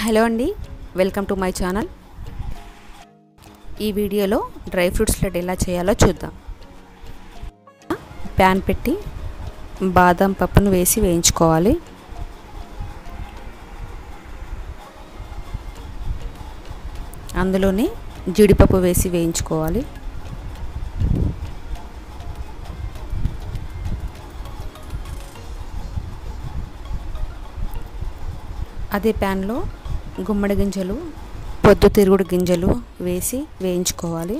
hello అండి welcome to my channel ఈ వీడియోలో డ్రై ఫ్రూట్స్ లడ్డు ఎలా చేయాలో చూద్దాం ప్యాన్ పెట్టి బాదం పప్పును వేసి వేయించుకోవాలి అందులోనే జీడిపప్పు వేసి వేయించుకోవాలి అదే ప్యాన్లో గుమ్మడి గింజలు పొద్దుతిరుగుడు గింజలు వేసి వేయించుకోవాలి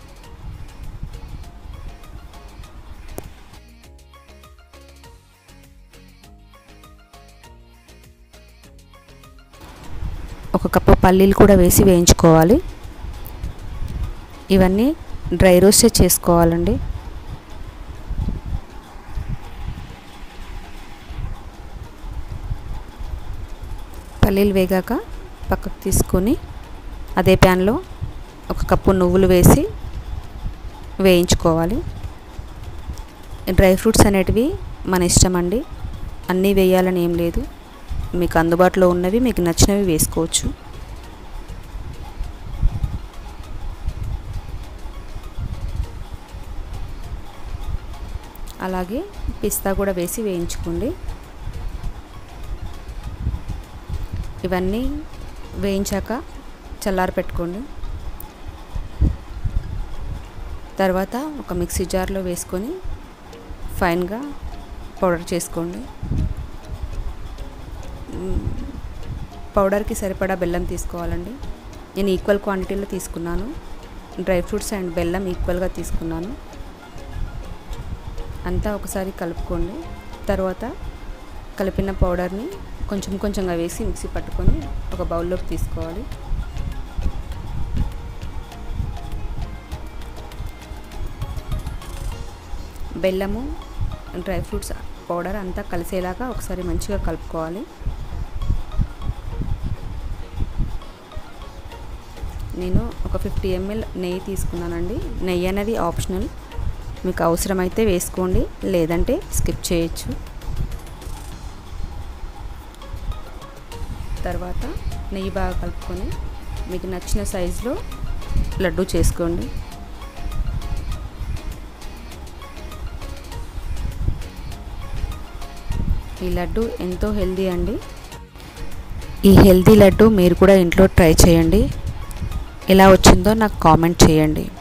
ఒక కప్పు పల్లీలు కూడా వేసి వేయించుకోవాలి ఇవన్నీ డ్రై రోస్ట్ చేసుకోవాలండి పల్లీలు వేగాక పక్కకు తీసుకొని అదే ప్యాన్లో ఒక కప్పు నువ్వులు వేసి వేయించుకోవాలి డ్రై ఫ్రూట్స్ అనేటివి మన ఇష్టం అండి అన్నీ వేయాలని ఏం లేదు మీకు అందుబాటులో ఉన్నవి మీకు నచ్చినవి వేసుకోవచ్చు అలాగే పిస్తా కూడా వేసి వేయించుకోండి ఇవన్నీ వేయించాక చల్లారి పెట్టుకోండి తర్వాత ఒక మిక్సీ జార్లో వేసుకొని ఫైన్గా పౌడర్ చేసుకోండి పౌడర్కి సరిపడా బెల్లం తీసుకోవాలండి నేను ఈక్వల్ క్వాంటిటీలో తీసుకున్నాను డ్రై ఫ్రూట్స్ అండ్ బెల్లం ఈక్వల్గా తీసుకున్నాను అంతా ఒకసారి కలుపుకోండి తర్వాత కలిపిన పౌడర్ని కొంచెం కొంచెంగా వేసి మిక్సీ పట్టుకొని ఒక బౌల్లోకి తీసుకోవాలి బెల్లము డ్రై ఫ్రూట్స్ పౌడర్ అంతా కలిసేలాగా ఒకసారి మంచిగా కలుపుకోవాలి నేను ఒక ఫిఫ్టీ ఎంఎల్ నెయ్యి తీసుకున్నానండి నెయ్యి అనేది ఆప్షనల్ మీకు అవసరమైతే వేసుకోండి లేదంటే స్కిప్ చేయొచ్చు తర్వాత నెయ్యి బాగా కలుపుకొని మీకు నచ్చిన సైజులో లడ్డు చేసుకోండి ఈ లడ్డు ఎంతో హెల్దీ అండి ఈ హెల్దీ లడ్డు మీరు కూడా ఇంట్లో ట్రై చేయండి ఎలా వచ్చిందో నాకు కామెంట్ చేయండి